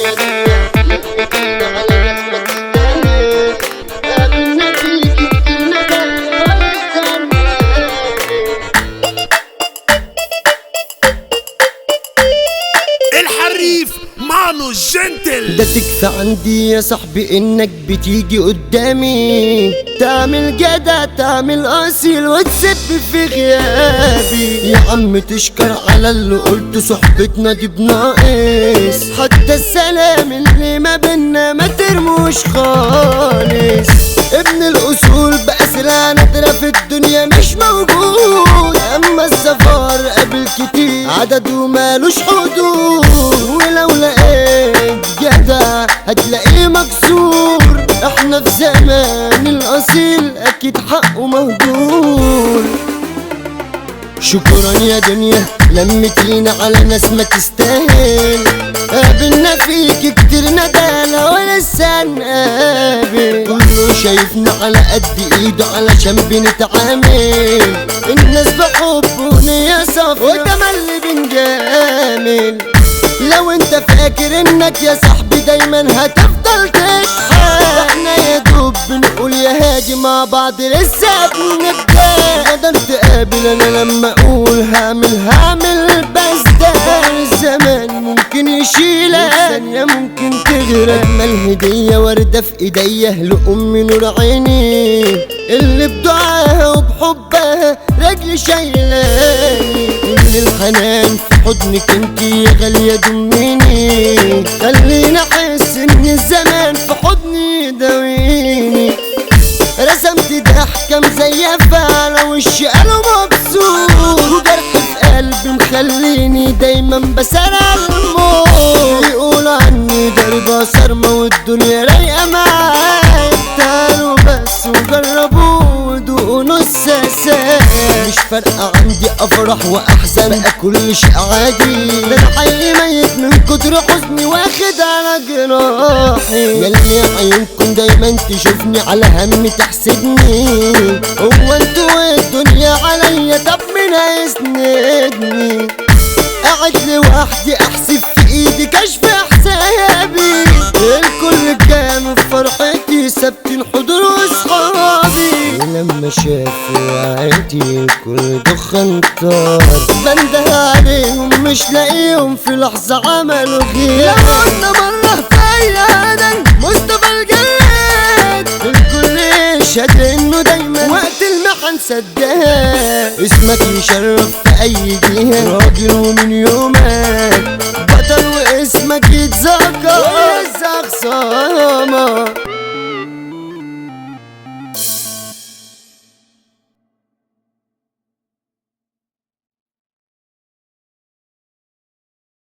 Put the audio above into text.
الحريف مانو جنتل ده تكفى عندي يا صاحبي انك بتيجي قدامي تعمل جدع تعمل اصيل وتسب في غيابي يا عم تشكر على اللي قلت صحبتنا دي بناقص حتى السلام اللي ما بينا ما ترموش خالص ابن الاصول بقى سلعة نادرة في الدنيا مش موجود اما السفر قبل كتير عدده مالوش حدود ولو لقيت جدع هتلاقيه مكسور احنا في زمان الاصيل اكيد حقه مهدور شكرا يا دنيا لمتينا على ناس ما تستاهل قابلنا فيك كتير ندالة ولسه نقابل كله شايفنا على قد ايده علشان بنتعامل الناس بحب ونية صافية وتملي بنجامل لو انت فاكر انك يا صاحبي دايما هتفضل تضحك احنا يا دوب بنقول يا هادي مع بعض لسه بنبدا قدر تقابل انا لما اقول هعمل هعمل بس ده الزمان ممكن يشيلك ثانية ممكن تغرق اجمل هدية وردة في ايديا لأم نور عيني اللي بدعاها وبحبها رجلي شايلاني كل الحنان في حضنك انت يا غالية دميني خليني احس ان الزمان في حضني داويني رسمت ضحكة مزيفة على وشي انا مبسوط وجرح في قلبي مخليني دايما بسرع الموت بيقولوا عني ضربة صارمة والدنيا رايقة معايا تعالوا بس وجربوا ودوقوا نص ساعة مش فارقة عندي افرح واحزن بقى كل شيء عادي ده انا حي ميت من كتر حزني واخد على جراحي ياللي عينكم دايما تشوفني على هم تحسدني هو انتوا الدنيا عليا طب مين هيسندني قاعد لوحدي احسب في ايدي كشف حسابي الكل كانوا في فرحتي ثابتين حضور واصحابي ولما شافوا وعيتي الكل دخان طار بنده عليهم مش لاقيهم في لحظة عملوا غياب لو قلنا مرة فيا انا مصطفى الجلاد الكل يشهد انه دايما وقت المحن سداد اسمك يشرف في اي جهة راجل ومن يومك بطل واسمك يتذكر ويزق خصامك